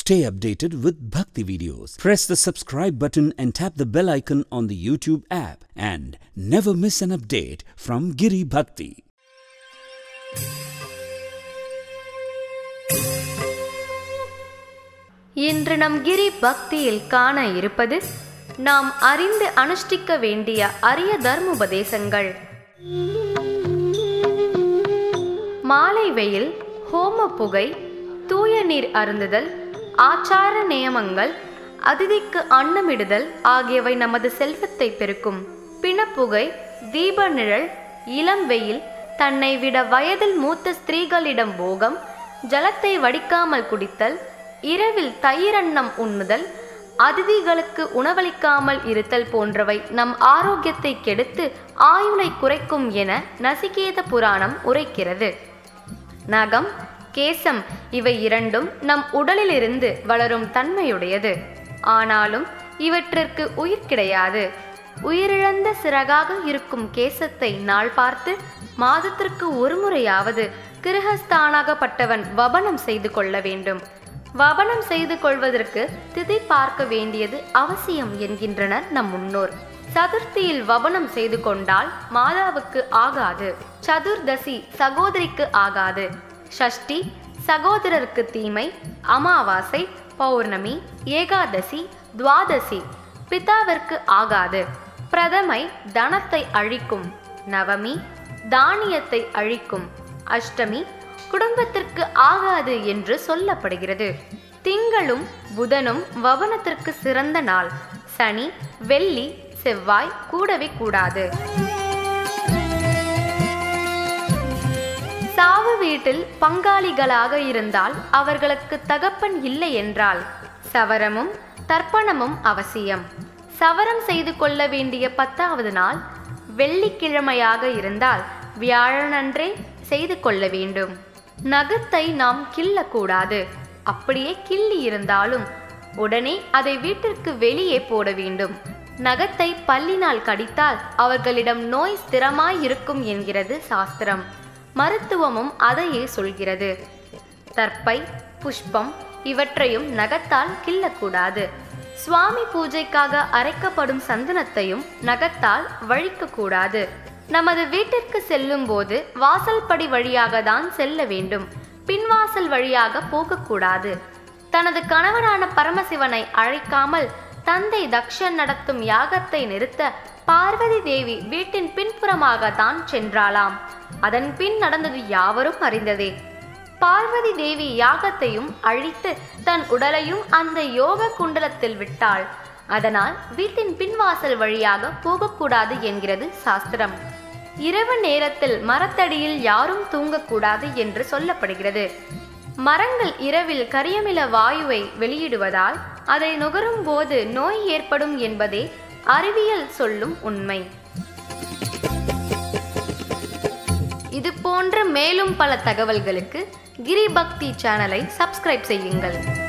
Stay updated with Bhakti videos. Press the subscribe button and tap the bell icon on the YouTube app and never miss an update from Giri Bhakti. இன்று நம் கிரி பக்தியில் காண இருப்பது நாம் அறிந்து அனுஷ்டிக்க வேண்டிய அரிய தர்மோபதேசங்கள் மாலை வெயில் ஹோம புகை தூய நீர் அருந்துதல் ஆச்சார நியமங்கள் அதிதிக்கு அன்னமிடுதல் ஆகியவை நமது செல்வத்தை பெருக்கும் பிணப்புகை தீப நிழல் இளம் வெயில் தன்னை விட வயதில் மூத்த ஸ்திரீகளிடம் போகம் ஜலத்தை வடிக்காமல் குடித்தல் இரவில் தயிரன்னம் உண்ணுதல் அதிதிகளுக்கு உணவளிக்காமல் இருத்தல் போன்றவை நம் ஆரோக்கியத்தை கெடுத்து ஆயுளை குறைக்கும் என நசிகேத புராணம் உரைக்கிறது நகம் கேசம் இவை இரண்டும் நம் உடலிலிருந்து வளரும் தன்மையுடையது ஆனாலும் இவற்றிற்கு உயிர் கிடையாது உயிரிழந்த சிறகாக இருக்கும் கேசத்தை நாள் பார்த்து மாதத்திற்கு ஒருமுறையாவது கிரகஸ்தானாகப்பட்டவன் வபனம் செய்து கொள்ள வேண்டும் வபனம் செய்து கொள்வதற்கு திதி பார்க்க வேண்டியது அவசியம் என்கின்றனர் நம் முன்னோர் சதுர்த்தியில் வபனம் செய்து கொண்டால் மாதாவுக்கு ஆகாது சதுர்தசி சகோதரிக்கு ஆகாது ஷஷ்டி சகோதரருக்கு தீமை அமாவாசை பௌர்ணமி ஏகாதசி துவாதசி பிதாவிற்கு ஆகாது பிரதமை தனத்தை அழிக்கும் நவமி தானியத்தை அழிக்கும் அஷ்டமி குடும்பத்திற்கு ஆகாது என்று சொல்லப்படுகிறது திங்களும் புதனும் வவனத்திற்கு சிறந்த நாள் சனி வெள்ளி செவ்வாய் கூடவே கூடாது சாவு வீட்டில் பங்காளிகளாக இருந்தால் அவர்களுக்கு தகப்பன் இல்லை என்றால் சவரமும் தர்ப்பணமும் அவசியம் சவரம் செய்து கொள்ள வேண்டிய பத்தாவது நாள் வெள்ளிக்கிழமையாக இருந்தால் வியாழனன்றே செய்து கொள்ள வேண்டும் நகத்தை நாம் கிள்ளக்கூடாது அப்படியே கிள்ளி இருந்தாலும் உடனே அதை வீட்டிற்கு வெளியே போட வேண்டும் நகத்தை பல்லினால் கடித்தால் அவர்களிடம் நோய் ஸ்திரமாய் இருக்கும் என்கிறது சாஸ்திரம் மருத்துவமும் அதையே சொல்கிறது தற்பை புஷ்பம் இவற்றையும் நகத்தால் கிள்ளக்கூடாது சுவாமி பூஜைக்காக அரைக்கப்படும் சந்தனத்தையும் நகத்தால் வழிக்கக்கூடாது நமது வீட்டிற்கு செல்லும் போது வாசல்படி வழியாக தான் செல்ல வேண்டும் பின்வாசல் வழியாக போகக்கூடாது தனது கணவனான பரமசிவனை அழைக்காமல் தந்தை தக்ஷன் நடத்தும் யாகத்தை நிறுத்த பார்வதி தேவி வீட்டின் பின்புறமாக தான் சென்றாளாம் அதன் பின் நடந்தது யாவரும் அறிந்ததே பார்வதி தேவி யாகத்தையும் அழித்து தன் உடலையும் அந்த யோக குண்டலத்தில் விட்டாள் அதனால் வீட்டின் பின்வாசல் வழியாக போகக்கூடாது என்கிறது சாஸ்திரம் இரவு நேரத்தில் மரத்தடியில் யாரும் தூங்கக்கூடாது என்று சொல்லப்படுகிறது மரங்கள் இரவில் கரியமில வாயுவை வெளியிடுவதால் அதை நுகரும் போது நோய் ஏற்படும் என்பதே அறிவியல் சொல்லும் உண்மை இது போன்ற மேலும் பல தகவல்களுக்கு கிரி பக்தி சேனலை சப்ஸ்கிரைப் செய்யுங்கள்